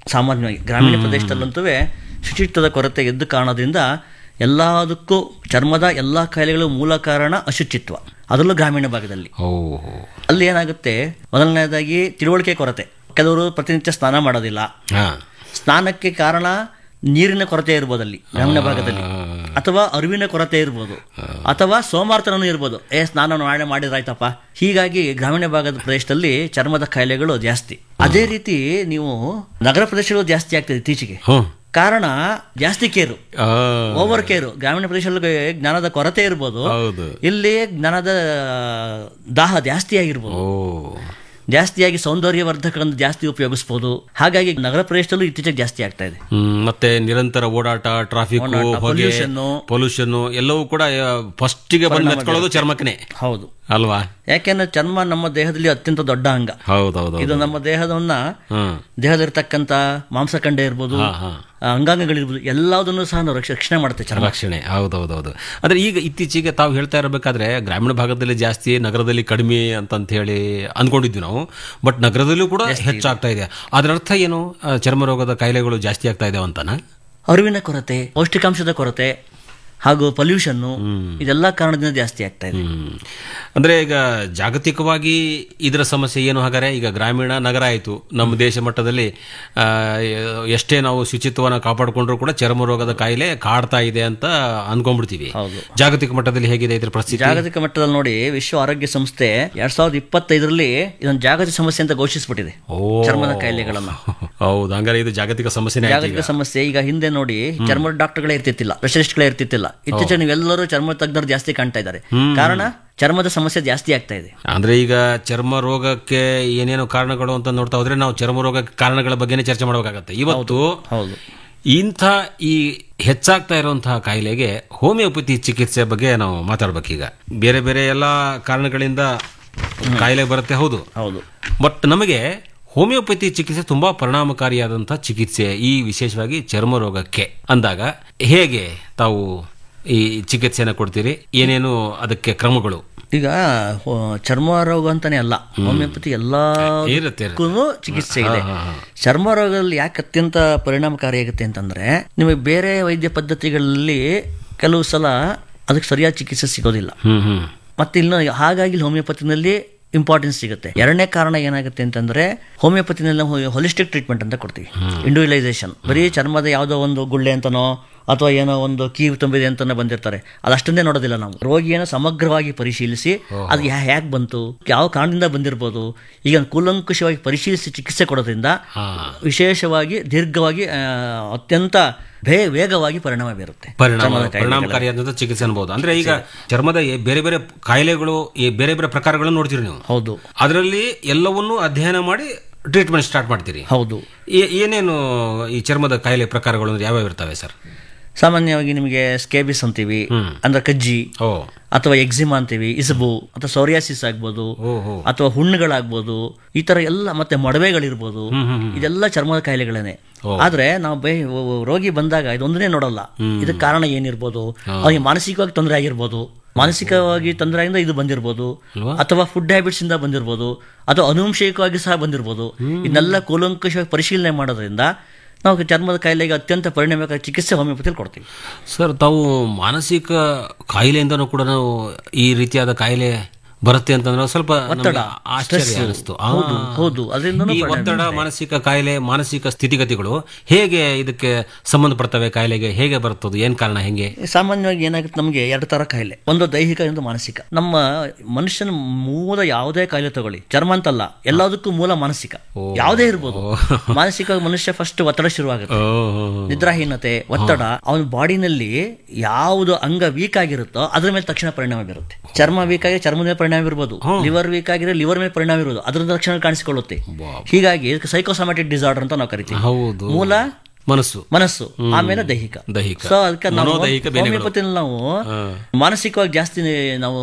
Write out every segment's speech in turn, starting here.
ಸಾಮಾನ್ಯವಾಗಿ ಗ್ರಾಮೀಣ ಪ್ರದೇಶದಲ್ಲಂತೂ ಶುಚಿತ್ವದ ಕೊರತೆ ಎದ್ದು ಕಾರಣದಿಂದ ಎಲ್ಲದಕ್ಕೂ ಚರ್ಮದ ಎಲ್ಲ ಕಾಯಿಲೆಗಳ ಮೂಲ ಕಾರಣ ಅಶುಚಿತ್ವ ಅದರಲ್ಲೂ ಗ್ರಾಮೀಣ ಭಾಗದಲ್ಲಿ ಓ ಅಲ್ಲಿ ಏನಾಗುತ್ತೆ ಮೊದಲನೇದಾಗಿ ತಿಳುವಳಿಕೆ ಕೊರತೆ ಕೆಲವರು ಪ್ರತಿನಿತ್ಯ ಸ್ನಾನ ಮಾಡೋದಿಲ್ಲ ಹಾ ಸ್ನಾನಕ್ಕೆ ಕಾರಣ ನೀರಿನ ಕೊರತೆ ಇರ್ಬೋದು ಅಲ್ಲಿ ಗ್ರಾಮೀಣ ಭಾಗದಲ್ಲಿ ಅಥವಾ ಅರಿವಿನ ಕೊರತೆ ಇರ್ಬೋದು ಅಥವಾ ಸೋಮಾರ್ತನೂ ಇರ್ಬೋದು ಏ ಸ್ನಾನ ನಾಳೆ ಮಾಡಿದ್ರಾಯ್ತಪ್ಪ ಹೀಗಾಗಿ ಗ್ರಾಮೀಣ ಭಾಗದ ಪ್ರದೇಶದಲ್ಲಿ ಚರ್ಮದ ಕಾಯಿಲೆಗಳು ಜಾಸ್ತಿ ಅದೇ ರೀತಿ ನೀವು ನಗರ ಪ್ರದೇಶಗಳು ಜಾಸ್ತಿ ಆಗ್ತದೆ ಇತ್ತೀಚೆಗೆ ಹ್ಮ್ ಕಾರಣ ಜಾಸ್ತಿ ಕೇರು ಆ, ಓವರ್ ಕೇರು ಗ್ರಾಮೀಣ ಪ್ರದೇಶದಲ್ಲಿ ಜ್ಞಾನದ ಕೊರತೆ ಇರ್ಬೋದು ಹೌದು ಇಲ್ಲಿ ಜ್ಞಾನದ ದಾಹ ಜಾಸ್ತಿ ಆಗಿರ್ಬೋದು ಓ ಜಾಸ್ತಿಯಾಗಿ ಸೌಂದರ್ಯವರ್ಧಕಗಳನ್ನು ಜಾಸ್ತಿ ಉಪಯೋಗಿಸ್ಬೋದು ಹಾಗಾಗಿ ನಗರ ಪ್ರದೇಶದಲ್ಲೂ ಇತ್ತೀಚೆಗೆ ಜಾಸ್ತಿ ಆಗ್ತಾ ಇದೆ ಹ್ಮ್, ಮತ್ತೆ ನಿರಂತರ ಓಡಾಟ ಟ್ರಾಫಿಕ್ ಓಡಾಟ, ಹೊಗೆ pollution. ಪೊಲ್ಯೂಷನ್ ಎಲ್ಲವೂ ಕೂಡ ಫಸ್ಟಿಗೆ ಬಂದು ನೆತ್ಕೊಳ್ಳೋದು ಚರ್ಮಕ್ಕನೆ ಹೌದು ಅಲ್ವಾ ಯಾಕೆಂದ್ರೆ ಚರ್ಮ ನಮ್ಮ ದೇಹದಲ್ಲಿ ಅತ್ಯಂತ ದೊಡ್ಡ ಅಂಗ ಹೌದೌದು ಇದು ನಮ್ಮ ದೇಹದವನ್ನ ಹ್ಮ್ ದೇಹದಲ್ಲಿರ್ತಕ್ಕಂಥ ಮಾಂಸಖಂಡ ಇರ್ಬೋದು ಹಾ ಹಾ ಆ, ಅಂಗಾಂಗಗಳಿರ್ಬೋದು ಎಲ್ಲದನ್ನು ಸಹ ನಾವು ರಕ್ಷ- ರಕ್ಷಣೆ ಮಾಡುತ್ತೆ ಚರ್ಮ ರಕ್ಷಣೆ ಹೌದೌದೌದು ಆದ್ರೆ ಈಗ ಇತ್ತೀಚೆಗೆ ತಾವು ಹೇಳ್ತಾ ಇರಬೇಕಾದ್ರೆ ಗ್ರಾಮೀಣ ಭಾಗದಲ್ಲಿ ಜಾಸ್ತಿ ನಗರದಲ್ಲಿ ಕಡಿಮೆ ಅಂತಂತ ಹೇಳಿ ಅನ್ಕೊಂಡಿದ್ವಿ ನಾವು ಬಟ್ ನಗರದಲ್ಲೂ ಕೂಡ ಹೆಚ್ಚಾಗ್ತಾ ಇದೆ ಅದರ ಅರ್ಥ ಏನು ಆ, ಚರ್ಮ ರೋಗದ ಕಾಯಿಲೆಗಳು ಜಾಸ್ತಿ ಆಗ್ತಾ ಇದಾವೆ ಅಂತಾನ ಅರಿವಿನ ಕೊರತೆ ಪೌಷ್ಟಿಕಾಂಶದ ಕೊರತೆ ಹಾಗೂ ಪೊಲ್ಯೂಷನ್ನು ಇದೆಲ್ಲ ಕಾರಣದಿಂದ ಜಾಸ್ತಿ ಆಗ್ತಾ ಇದೆ ಹ್ಮ್. ಅಂದ್ರೆ ಈಗ ಜಾಗತಿಕವಾಗಿ ಇದರ ಸಮಸ್ಯೆ ಏನು ಹಾಗಾದ್ರೆ ಈಗ ಗ್ರಾಮೀಣ ನಗರ ಆಯಿತು ನಮ್ಮ ದೇಶ ಮಟ್ಟದಲ್ಲಿ ಆ, ಎಷ್ಟೇ ನಾವು ಶುಚಿತ್ವವನ್ನು ಕಾಪಾಡಿಕೊಂಡ್ರು ಕೂಡ ಚರ್ಮ ರೋಗದ ಕಾಯಿಲೆ ಕಾಡ್ತಾ ಇದೆ ಅಂತ ಅನ್ಕೊಂಡ್ಬಿಡ್ತೀವಿ ಹೌದು. ಜಾಗತಿಕ ಮಟ್ಟದಲ್ಲಿ ಹೇಗಿದೆ ಇದ್ರ ಪರಿಸ್ಥಿತಿ ಜಾಗತಿಕ ಮಟ್ಟದಲ್ಲಿ ನೋಡಿ ವಿಶ್ವ ಆರೋಗ್ಯ ಸಂಸ್ಥೆ ಎರಡ್ ಸಾವಿರದ ಇಪ್ಪತ್ತೈದರಲ್ಲಿ ಇದೊಂದು ಜಾಗತಿಕ ಸಮಸ್ಯೆ ಅಂತ ಘೋಷಿಸ್ಬಿಟ್ಟಿದೆ ಓ ಚರ್ಮದ ಕಾಯಿಲೆಗಳನ್ನ ಹೌದು ಹಂಗಾರೆ ಇದು ಜಾಗತಿಕ ಸಮಸ್ಯೆನೇ ಆಯ್ತು ಜಾಗತಿಕ ಸಮಸ್ಯೆ ಈಗ ಹಿಂದೆ ನೋಡಿ ಚರ್ಮ ಡಾಕ್ಟರ್ಗಳೇ ಇರ್ತಿತ್ತಿಲ್ಲ ಸ್ಪೆಷಲಿಸ್ಟ್ಗಳೇ ಇರ್ತಿತ್ತಿಲ್ಲ ಇತ್ತೀಚೆಗೆ ನೀವೆಲ್ಲರೂ ಚರ್ಮ ತಜ್ಞರು ಜಾಸ್ತಿ ಕಾಣ್ತಾ ಇದ್ದಾರೆ ಕಾರಣ ಚರ್ಮದ ಸಮಸ್ಯೆ ಜಾಸ್ತಿ ಆಗ್ತಾ ಇದೆ ಅಂದ್ರೆ ಈಗ ಚರ್ಮ ರೋಗಕ್ಕೆ ಏನೇನು ಕಾರಣಗಳು ಅಂತ ನೋಡ್ತಾ ಹೋದ್ರೆ ನಾವು ಚರ್ಮ ರೋಗ ಕಾರಣಗಳ ಬಗ್ಗೆನೇ ಚರ್ಚೆ ಮಾಡಬೇಕಾಗತ್ತೆ ಇವತ್ತು ಹೌದು ಇಂಥ ಈ ಹೆಚ್ಚಾಗ್ತಾ ಇರುವಂತಹ ಕಾಯಿಲೆಗೆ ಹೋಮಿಯೋಪತಿ ಚಿಕಿತ್ಸೆ ಬಗ್ಗೆ ನಾವು ಮಾತಾಡ್ಬೇಕೀಗ ಬೇರೆ ಬೇರೆ ಎಲ್ಲ ಕಾರಣಗಳಿಂದ ಕಾಯಿಲೆ ಬರುತ್ತೆ ಹೌದು ಹೌದು ಬಟ್ ನಮಗೆ ಹೋಮಿಯೋಪತಿ ಚಿಕಿತ್ಸೆ ತುಂಬಾ ಪರಿಣಾಮಕಾರಿಯಾದಂತಹ ಚಿಕಿತ್ಸೆ ಈ ವಿಶೇಷವಾಗಿ ಚರ್ಮ ರೋಗಕ್ಕೆ ಅಂದಾಗ ಹೇಗೆ ತಾವು ಈ ಚಿಕಿತ್ಸೆಯನ್ನು ಕೊಡ್ತೀರಿ ಏನೇನು ಅದಕ್ಕೆ ಕ್ರಮಗಳು ಈಗ ಹೋ- ಚರ್ಮ ರೋಗ ಅಂತಾನೆ ಅಲ್ಲ ಹೋಮಿಯೋಪತಿ ಎಲ್ಲಾ ಇರುತ್ತೆ ಇರುತ್ತೆ. ಚಿಕಿತ್ಸೆ ಇದೆ ಚರ್ಮ ರೋಗದಲ್ಲಿ ಯಾಕೆ ಅತ್ಯಂತ ಪರಿಣಾಮಕಾರಿಯಾಗುತ್ತೆ ಅಂತಂದ್ರೆ ನಿಮಗೆ ಬೇರೆ ವೈದ್ಯ ಪದ್ಧತಿಗಳಲ್ಲಿ ಕೆಲವು ಸಲ ಅದಕ್ಕೆ ಸರಿಯಾದ ಚಿಕಿತ್ಸೆ ಸಿಗೋದಿಲ್ಲ ಹ್ಮ್ ಹ್ಮ್ ಮತ್ತೆ ಇನ್ನು ಹಾಗಾಗಿ ಇಲ್ಲಿ ಹೋಮಿಯೋಪತಿನಲ್ಲಿ ಇಂಪಾರ್ಟೆನ್ಸ್ ಸಿಗುತ್ತೆ ಎರಡನೇ ಕಾರಣ ಏನಾಗುತ್ತೆ ಅಂತಂದ್ರೆ ಹೋಮಿಯೋಪತಿನಲ್ಲಿ ನಾವು ಹೊಲಿಸ್ಟಿಕ್ ಟ್ರೀಟ್ಮೆಂಟ್ ಅಂತ ಕೊಡ್ತೀವಿ ಇಂಡಿವಿಜುವಲೈಸೇಷನ್ ಬರೀ ಚರ್ಮದ ಯಾವುದೋ ಒಂದು ಗುಳ್ಳೆ ಅಂತನೋ ಅಥವಾ ಏನೋ ಒಂದು ಕೀವು ತುಂಬಿದೆ ಅಂತಾನೆ ಬಂದಿರ್ತಾರೆ ಅದಷ್ಟನ್ನೇ ನೋಡೋದಿಲ್ಲ ನಾವು ರೋಗಿಯನ್ನು ಸಮಗ್ರವಾಗಿ ಪರಿಶೀಲಿಸಿ ಅದು ಹೇಗೆ ಬಂತು ಯಾವ ಕಾರಣದಿಂದ ಬಂದಿರ್ಬೋದು ಈಗ ಕೂಲಂಕುಷವಾಗಿ ಪರಿಶೀಲಿಸಿ ಚಿಕಿತ್ಸೆ ಕೊಡೋದ್ರಿಂದ ಹಾ ವಿಶೇಷವಾಗಿ ದೀರ್ಘವಾಗಿ ಆ, ಅತ್ಯಂತ ಭೇ ವೇಗವಾಗಿ ಪರಿಣಾಮ ಬೀರುತ್ತೆ ಪರಿಣಾಮ ಚರ್ಮದ ಕಾಯಿಲೆಗಳ. ಪರಿಣಾಮಕಾರಿಯಾದಂತಹ ಚಿಕಿತ್ಸೆ ಅನ್ಬೋದು ಅಂದ್ರೆ ಈಗ ಚರ್ಮದ ಈ ಬೇರೆ ಬೇರೆ ಕಾಯಿಲೆಗಳು ಈ ಬೇರೆ ಬೇರೆ ಪ್ರಕಾರಗಳನ್ನು ನೋಡ್ತೀರಿ ನೀವು ಹೌದು ಅದರಲ್ಲಿ ಎಲ್ಲವನ್ನೂ ಅಧ್ಯಯನ ಮಾಡಿ ಟ್ರೀಟ್ಮೆಂಟ್ ಸ್ಟಾರ್ಟ್ ಮಾಡ್ತೀರಿ ಹೌದು ಏ- ಏನೇನು ಈ ಚರ್ಮದ ಕಾಯಿಲೆ ಪ್ರಕಾರಗಳು ಅಂದ್ರೆ ಯಾವ್ಯಾವ ಇರ್ತವೆ ಸರ್ ಸಾಮಾನ್ಯವಾಗಿ ನಿಮಗೆ ಸ್ಕೇಬಿಸ್ ಅಂತೀವಿ ಅಂದ್ರೆ ಕಜ್ಜಿ ಓ ಅಥವಾ ಎಕ್ಸಿಮಾ ಅಂತೀವಿ ಇಸಬು ಅಥವಾ ಸೋರಿಯಾಸಿಸ್ ಆಗ್ಬೋದು ಓಹೋ ಅಥವಾ ಹುಣ್ಣುಗಳಾಗ್ಬೋದು ಈ ತರ ಎಲ್ಲ ಮತ್ತೆ ಮೊಡವೆಗಳಿರ್ಬೋದು ಇದೆಲ್ಲ ಚರ್ಮದ ಕಾಯಿಲೆಗಳೇನೆ ಆದ್ರೆ ನಾವು ಬೇ ಒ- ರೋಗಿ ಬಂದಾಗ ಇದೊಂದನ್ನೇ ನೋಡಲ್ಲ ಇದಕ್ಕೆ ಕಾರಣ ಏನಿರ್ಬೋದು ಅವನಿಗೆ ಮಾನಸಿಕವಾಗಿ ತೊಂದರೆ ಆಗಿರ್ಬೋದು ಮಾನಸಿಕವಾಗಿ ತೊಂದರೆ ಆಗಿಂದ ಇದು ಬಂದಿರ್ಬೋದು ಅಲ್ವಾ? ಅಥವಾ ಫುಡ್ ಹ್ಯಾಬಿಟ್ಸ್ ಇಂದ ಬಂದಿರ್ಬೋದು ಅಥವಾ ಅನುವಂಶಿಕವಾಗಿ ಸಹ ಬಂದಿರ್ಬೋದು ಇದನ್ನೆಲ್ಲ ಕೂಲಂಕಷವಾಗಿ ಪರಿಶೀಲನೆ ಮಾಡೋದ್ರಿಂದ ನಾವು ಚರ್ಮದ ಕಾಯಿಲೆಗೆ ಅತ್ಯಂತ ಪರಿಣಾಮಕಾರಿ ಚಿಕಿತ್ಸೆ ಹೋಮಿಯೋಪತಿಯಲ್ಲಿ ಕೊಡ್ತೀವಿ ಸರ್ ತಾವು ಮಾನಸಿಕ ಕಾಯಿಲೆಯಿಂದನೂ ಕೂಡ ನಾವು ಈ ರೀತಿಯಾದ ಕಾಯಿಲೆ ಬರುತ್ತೆ ಅಂತಂದ್ರೆ ಸ್ವಲ್ಪ ನಮ್ಗೆ ಆಶ್ಚರ್ಯ ಅನಿಸ್ತು ಆ. ಹೌದು ಹೌದು ಅದರಿಂದನೂ ಈ ಒತ್ತಡ ಮಾನಸಿಕ ಕಾಯಿಲೆ ಮಾನಸಿಕ ಸ್ಥಿತಿಗತಿಗಳು ಹೇಗೆ ಇದಕ್ಕೆ ಸಂಬಂಧಪಡ್ತವೆ ಕಾಯಿಲೆಗೆ ಹೇಗೆ ಬರ್ತದೆ ಏನ್ ಕಾರಣ ಹೆಂಗೆ ಸಾಮಾನ್ಯವಾಗಿ ಏನಾಗುತ್ತೆ ನಮಗೆ ಎರಡು ತರ ಕಾಯಿಲೆ ಒಂದು ದೈಹಿಕ ಒಂದು ಮಾನಸಿಕ ನಮ್ಮ ಮನುಷ್ಯನ ಮೂಲ ಯಾವುದೇ ಕಾಯಿಲೆ ತಗೊಳ್ಳಿ ಚರ್ಮ ಅಂತಲ್ಲ ಎಲ್ಲದಕ್ಕೂ ಮೂಲ ಮಾನಸಿಕ ಯಾವುದೇ ಇರ್ಬೋದು ಮಾನಸಿಕವಾಗಿ ಮನುಷ್ಯ ಫಸ್ಟ್ ಒತ್ತಡ ಶುರುವಾಗುತ್ತೆ ನಿದ್ರಾಹೀನತೆ ಒತ್ತಡ ಅವನ ಬಾಡಿನಲ್ಲಿ ಯಾವುದು ಅಂಗ ವೀಕ್ ಆಗಿರುತ್ತೋ ಅದ್ರ ಮೇಲೆ ತಕ್ಷಣ ಪರಿಣಾಮ ಬೀರುತ್ತೆ ಚರ್ಮ ವೀಕ್ ಆಗಿ ಚರ್ಮದ ಮೇಲೆ ಪರಿಣಾಮ ಇರ್ಬೋದು ಲಿವರ್ ವೀಕ್ ಆಗಿರೋ ಲಿವರ್ ಮೇಲೆ ಪರಿಣಾಮ ಇರೋದು ಅದರಿಂದ ತಕ್ಷಣ ಕಾಣಿಸಿಕೊಳ್ಳುತ್ತೆ ಹೀಗಾಗಿ ಇದಕ್ಕೆ ಸೈಕೋಸೊಮ್ಯಾಟಿಕ್ ಡಿಸಾರ್ಡರ್ ಅಂತ ನಾವು ಕರಿತೀವಿ ಹೌದು ಮೂಲ ಮನಸ್ಸು ಮನಸ್ಸು ಆಮೇಲೆ ದೈಹಿಕ ದೈಹಿಕ ಸೊ ಅದಕ್ಕೆ ನಾವು ಮನೋದೈಹಿಕ ಬೇನೆಗಳು. ಹೋಮಿಯೋಪತಿನಲ್ಲಿ ನಾವು ಮಾನಸಿಕವಾಗಿ ಜಾಸ್ತಿ ನಾವು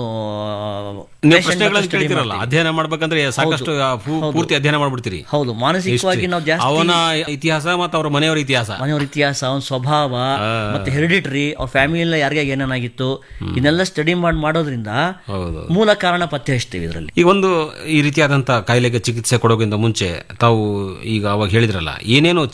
ನೀವು patient ಪ್ರಶ್ನೆಗಳನ್ನು ಹತ್ರ study ಕೇಳ್ತಿರಲ್ಲ ಮಾಡ್ತೀವಿ. ಅಧ್ಯಯನ ಮಾಡ್ಬೇಕಂದ್ರೆ ಸಾಕಷ್ಟು ಆ ಪೂ- ಪೂರ್ತಿ ಅಧ್ಯಯನ ಮಾಡ್ಬಿಡ್ತೀರಿ ಹೌದು ಮಾನಸಿಕವಾಗಿ ನಾವು ಜಾಸ್ತಿ ಅವನ ಇತಿಹಾಸ ಮತ್ತು ಅವರ ಮನೆಯವರ ಇತಿಹಾಸ ಮನೆಯವ್ರ ಇತಿಹಾಸ ಅವನ ಸ್ವಭಾವ ಮತ್ತೆ ಹೆರಿಡಿಟ್ರಿ ಅವ್ರ ಫ್ಯಾಮಿಲಿ ಯಾರಿಗೆ ಏನೇನಾಗಿತ್ತು ಇದನ್ನೆಲ್ಲ ಸ್ಟಡಿ ಮಾಡಿ ಮಾಡೋದ್ರಿಂದ ಹೌದು ಮೂಲ ಕಾರಣ ಪತ್ತೆ ಹಚ್ತೀವಿ ಇದರಲ್ಲಿ ಈಗ ಒಂದು ಈ ರೀತಿಯಾದಂತಹ ಕಾಯಿಲೆಗೆ ಚಿಕಿತ್ಸೆ ಕೊಡೋಕ್ಕಿಂತ ಮುಂಚೆ ತಾವು ಈಗ ಅವಾಗ ಹೇಳಿದ್ರಲ್ಲ ಏನೇನು